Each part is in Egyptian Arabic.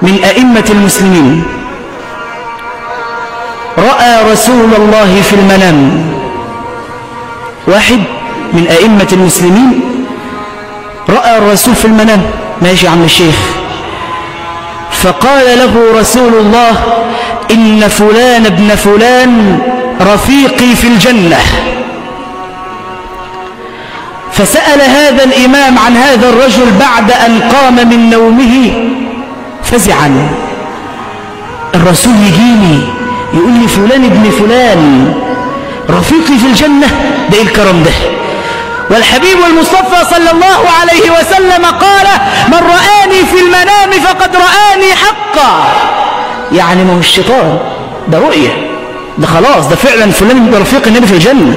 من أئمة المسلمين رأى رسول الله في المنام واحد من أئمة المسلمين رأى الرسول في المنام ماشي يا عم الشيخ فقال له رسول الله إن فلان ابن فلان رفيقي في الجنة فسأل هذا الإمام عن هذا الرجل بعد أن قام من نومه فزعا الرسول يجيني يقول لي فلان ابن فلان رفيقي في الجنة ده إيه الكرم ده والحبيب المصطفى صلى الله عليه وسلم قال من رآني في المنام فقد رآني حقا يعني ما هو الشيطان ده رؤية ده خلاص ده فعلا فلان ده رفيق النبي في الجنة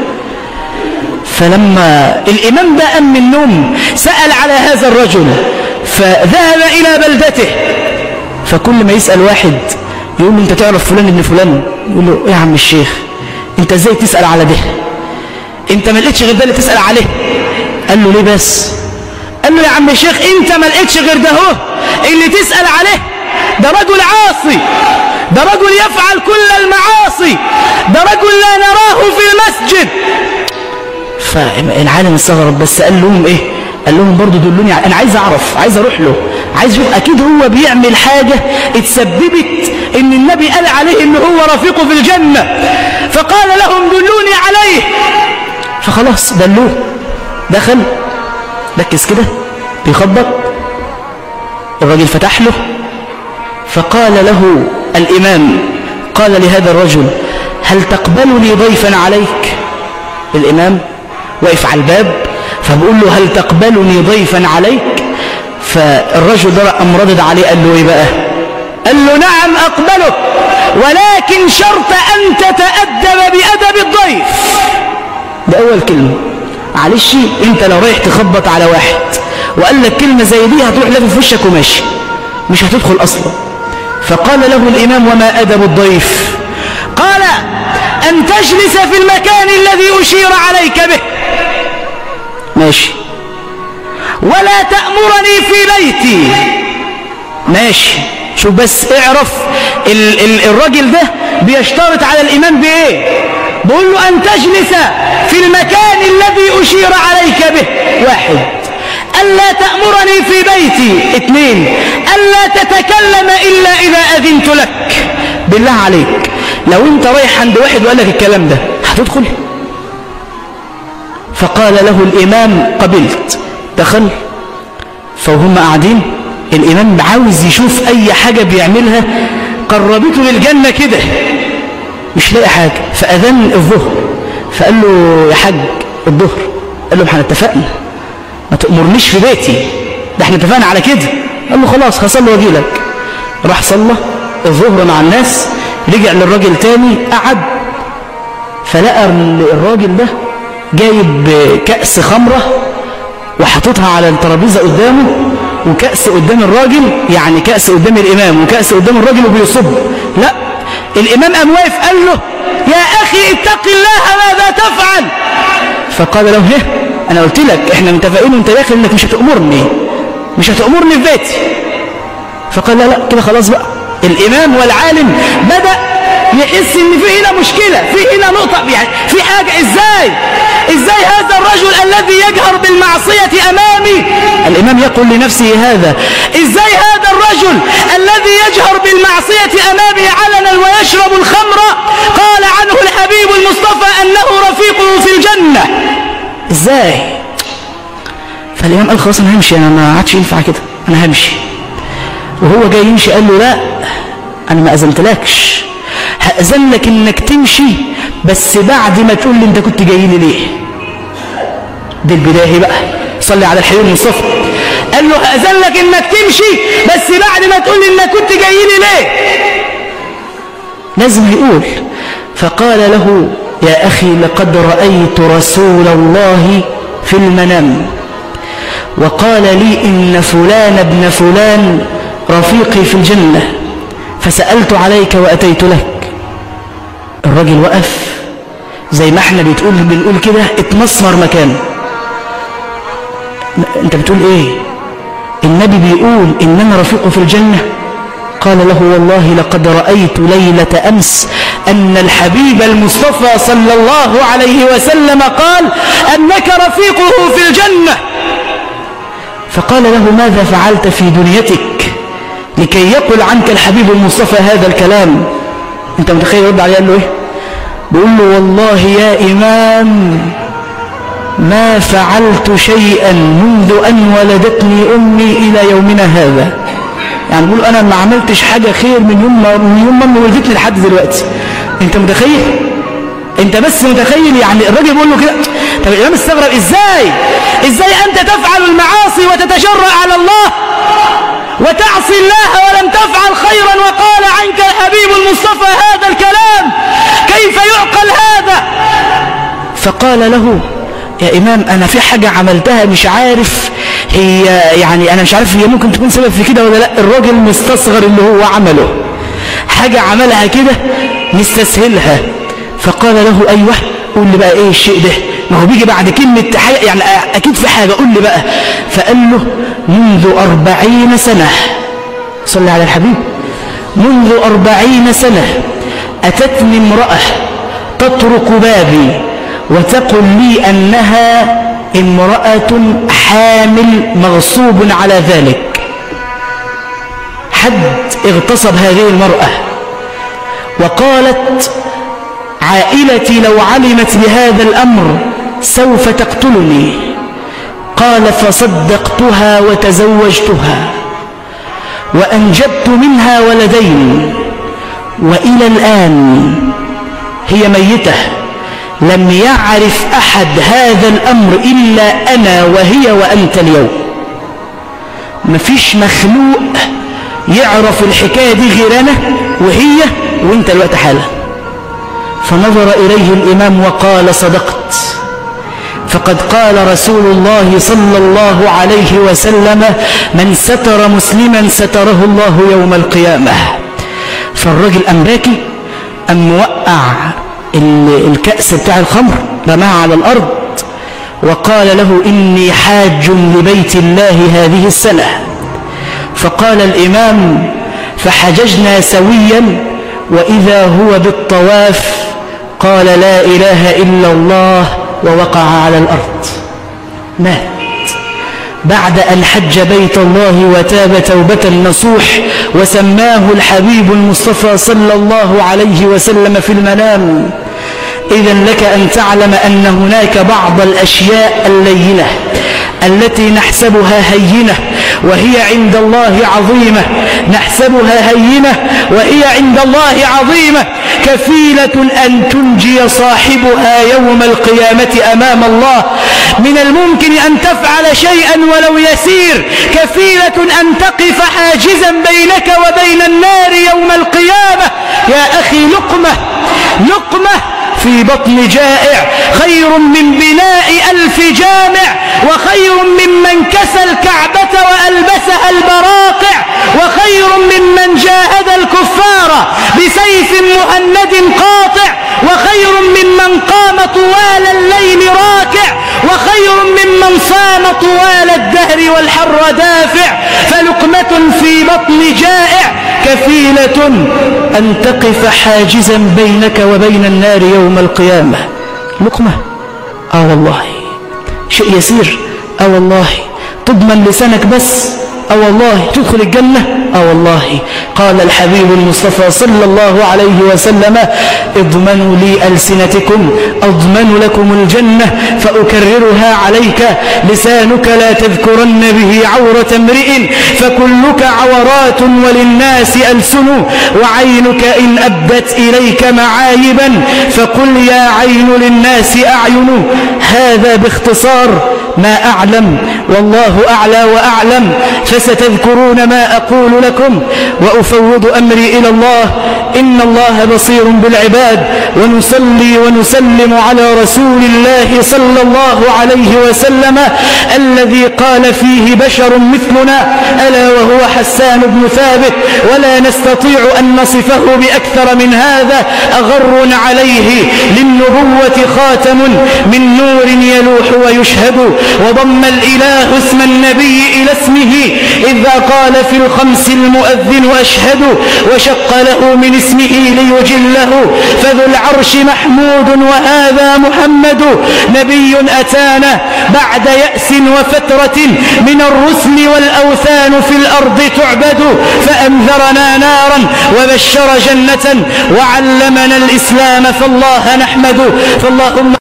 فلما الإمام ده قام من النوم سأل على هذا الرجل فذهب إلى بلدته فكل ما يسأل واحد يقول له أنت تعرف فلان ابن فلان يقول له إيه يا عم الشيخ أنت إزاي تسأل على ده أنت ما لقيتش غير ده اللي تسأل عليه قال له ليه بس قال له يا عم الشيخ أنت ما لقيتش غير ده هو اللي تسأل عليه ده رجل عاصي ده رجل يفعل كل المعاصي ده رجل لا نراه في المسجد فالعالم استغرب بس قال لهم ايه قال لهم برضو دلوني انا عايز اعرف عايز اروح له عايز اشوف اكيد هو بيعمل حاجة اتسببت ان النبي قال عليه ان هو رفيقه في الجنة فقال لهم دلوني عليه فخلاص دلوه دخل ركز كده بيخبط الراجل فتح له فقال له الإمام قال لهذا الرجل هل تقبلني ضيفا عليك الإمام واقف على الباب فبقول له هل تقبلني ضيفا عليك فالرجل ده قام ردد عليه قال له ايه بقى قال له نعم أقبله ولكن شرط أن تتأدب بأدب الضيف ده أول كلمة معلش انت لو رايح تخبط على واحد وقال لك كلمة زي دي هتروح لافف في وشك وماشي مش هتدخل أصلا فقال له الإمام وما أدب الضيف قال أن تجلس في المكان الذي أشير عليك به ماشي ولا تأمرني في بيتي ماشي شوف بس اعرف ال ال الراجل ده بيشترط على الإمام بإيه بقول له أن تجلس في المكان الذي أشير عليك به واحد ألا تأمرني في بيتي اثنين ألا تتكلم إلا إذا أذنت لك بالله عليك لو انت رايح عند واحد وقال لك الكلام ده هتدخل فقال له الإمام قبلت دخل فهم قاعدين الإمام عاوز يشوف أي حاجة بيعملها قربته للجنة كده مش لاقي حاجة فأذن الظهر فقال له يا حاج الظهر قال له احنا اتفقنا ما تأمرنيش في بيتي ده احنا اتفقنا على كده قال له خلاص هصلي واجي لك راح صلى الظهر مع الناس رجع للراجل تاني قعد فلقى الراجل ده جايب كأس خمرة وحطتها على الترابيزة قدامه وكأس قدام الراجل يعني كأس قدام الإمام وكأس قدام الراجل وبيصب لا الإمام قام واقف قال له يا أخي اتق الله ماذا تفعل فقال له ليه أنا قلت لك إحنا متفقين وانت داخل إنك مش هتأمرني مش هتأمرني في بيتي فقال لا لا كده خلاص بقى الإمام والعالم بدأ يحس ان في هنا مشكلة في هنا نقطة يعني في حاجة ازاي ازاي هذا الرجل الذي يجهر بالمعصية امامي الامام يقول لنفسه هذا ازاي هذا الرجل الذي يجهر بالمعصية امامي علنا ويشرب الخمر قال عنه الحبيب المصطفى انه رفيقه في الجنة ازاي فالامام قال خلاص انا همشي انا ما عادش ينفع كده انا همشي وهو جاي يمشي قال له لا انا ما اذنتلكش هأذن لك انك تمشي بس بعد ما تقول لي انت كنت جاي لي ليه دي البداية بقى صلي على الحبيب المصطفى قال له هأذن لك انك تمشي بس بعد ما تقول لي انك كنت جاي لي ليه لازم يقول فقال له يا أخي لقد رأيت رسول الله في المنام وقال لي إن فلان ابن فلان رفيقي في الجنة فسألت عليك وأتيت لك الراجل وقف زي ما احنا بتقول بنقول كده اتمسمر مكانه انت بتقول ايه النبي بيقول ان انا رفيقه في الجنة قال له والله لقد رأيت ليلة أمس أن الحبيب المصطفى صلى الله عليه وسلم قال أنك رفيقه في الجنة فقال له ماذا فعلت في دنيتك لكي يقل عنك الحبيب المصطفى هذا الكلام انت متخيل يرد عليه قال له ايه بيقول له والله يا إمام ما فعلت شيئا منذ أن ولدتني أمي إلى يومنا هذا يعني بيقول أنا ما عملتش حاجة خير من يوم ما من يوم ما أمي ولدتني لحد دلوقتي أنت متخيل أنت بس متخيل يعني الراجل بيقول له كده طب الإمام استغرب إزاي إزاي أنت تفعل المعاصي وتتجرأ على الله وتعصي الله ولم تفعل خيرا وقال عنك الحبيب المصطفى هذا الكلام كيف يعقل هذا فقال له يا إمام أنا في حاجة عملتها مش عارف هي يعني أنا مش عارف هي ممكن تكون سبب في كده ولا لا الراجل مستصغر اللي هو عمله حاجة عملها كده مستسهلها فقال له أيوه قول لي بقى إيه الشيء ده ما هو بيجي بعد كلمة حاجة يعني أكيد في حاجة قول لي بقى فقال له منذ أربعين سنة صلى على الحبيب منذ أربعين سنة أتتني امرأة تطرق بابي وتقول لي أنها امرأة حامل مغصوب على ذلك حد اغتصب هذه المرأة وقالت عائلتي لو علمت بهذا الأمر سوف تقتلني قال فصدقتها وتزوجتها وأنجبت منها ولدين وإلى الآن هي ميتة لم يعرف أحد هذا الأمر إلا أنا وهي وأنت اليوم مفيش مخلوق يعرف الحكاية دي غير أنا وهي وانت الوقت حالا فنظر إليه الإمام وقال صدقت فقد قال رسول الله صلى الله عليه وسلم من ستر مسلما ستره الله يوم القيامة فالرجل أم باكي أم موقع الكأس بتاع الخمر رماها على الأرض وقال له إني حاج لبيت الله هذه السنة فقال الإمام فحججنا سويا وإذا هو بالطواف قال لا إله إلا الله ووقع على الأرض مات بعد أن حج بيت الله وتاب توبة نصوح وسماه الحبيب المصطفى صلى الله عليه وسلم في المنام إذا لك أن تعلم أن هناك بعض الأشياء اللينة التي نحسبها هينة وهي عند الله عظيمة نحسبها هينة وهي عند الله عظيمة كفيلة أن تنجي صاحبها يوم القيامة أمام الله من الممكن أن تفعل شيئا ولو يسير كفيلة أن تقف حاجزا بينك وبين النار يوم القيامة يا أخي لقمة لقمة في بطن جائع خير من بناء ألف جامع وخير ممن كسى الكعبة وألبسها البراقع وخير ممن جاهد الكفار بسيف مهند قاطع وخير ممن قام طوال الليل راكع وخير ممن صام طوال الدهر والحر دافع فلقمة في بطن جائع كفيلة أن تقف حاجزا بينك وبين النار يوم القيامة لقمة آه والله شيء يسير آه والله تضمن لسانك بس أو والله تدخل الجنة أو والله قال الحبيب المصطفى صلى الله عليه وسلم اضمنوا لي ألسنتكم أضمن لكم الجنة فأكررها عليك لسانك لا تذكرن به عورة امرئ فكلك عورات وللناس ألسن وعينك إن أبدت إليك معايبا فقل يا عين للناس أعين هذا باختصار ما أعلم والله أعلى وأعلم فستذكرون ما أقول لكم وأفوض أمري إلى الله إن الله بصير بالعباد ونصلي ونسلم على رسول الله صلى الله عليه وسلم الذي قال فيه بشر مثلنا ألا وهو حسان بن ثابت ولا نستطيع أن نصفه بأكثر من هذا أغر عليه للنبوة خاتم من نور يلوح ويشهد وضم الإله الله اسم النبي إلى اسمه إذا قال في الخمس المؤذن أشهد وشق له من اسمه ليجله فذو العرش محمود وهذا محمد نبي أتانا بعد يأس وفترة من الرسل والأوثان في الأرض تعبد فأنذرنا نارا وبشر جنة وعلمنا الإسلام فالله نحمد فاللهم